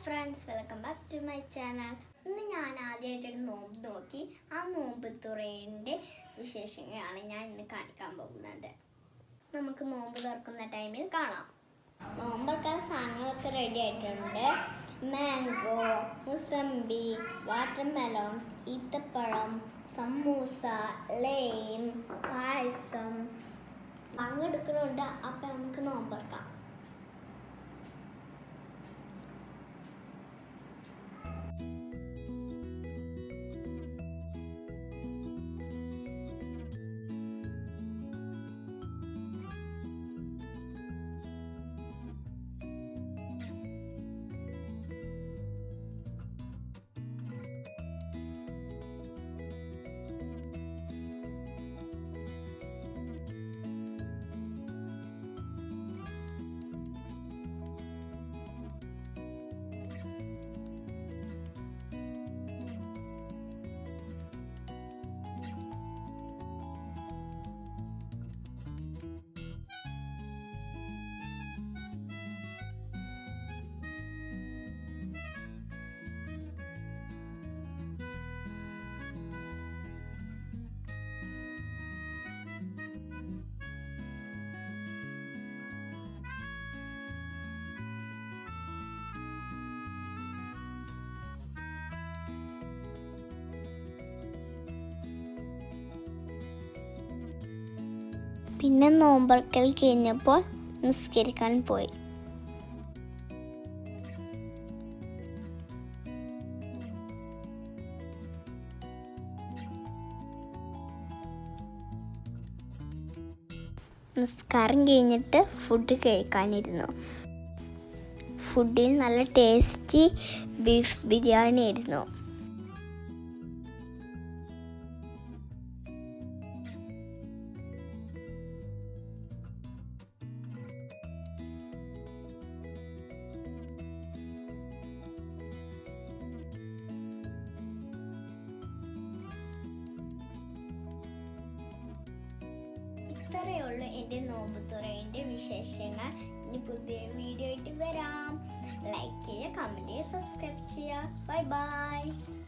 friends welcome back to my channel ഇന്ന് ഞാൻ ആദ്യമായിട്ടൊരു നോമ്പ് നോക്കി ആ നോമ്പ് തുറയുടെ വിശേഷങ്ങളാണ് ഞാൻ ഇന്ന് കാണിക്കാൻ പോകുന്നത് നമുക്ക് നോമ്പ് തുറക്കുന്ന ടൈമിൽ കാണാം നോമ്പൊക്കെ സാധനങ്ങളൊക്കെ റെഡി ആയിട്ടുണ്ട് മാംഗോ മുസമ്പി വാട്ടർമെലോൺ ഈത്തപ്പഴം സമൂസ ലെയിം പായസം പങ്കെടുക്കുന്നുണ്ട് അപ്പം നമുക്ക് നോമ്പെടുക്കാം പിന്നെ നോമ്പറക്കൽ കഴിഞ്ഞപ്പോൾ നിസ്കരിക്കാൻ പോയി നിസ്കാരം കഴിഞ്ഞിട്ട് ഫുഡ് കഴിക്കാനിരുന്നു ഫുഡിൽ നല്ല ടേസ്റ്റി ബീഫ് ബിരിയാണി ആയിരുന്നു ഇത്രയേ ഉള്ളൂ എൻ്റെ നോമ്പ് തുറയുടെ വിശേഷങ്ങൾ ഇനി പുതിയ വീഡിയോ ആയിട്ട് വരാം ലൈക്ക് ചെയ്യുക കമൻറ്റ് ചെയ്യുക സബ്സ്ക്രൈബ് ചെയ്യുക ബൈ ബൈ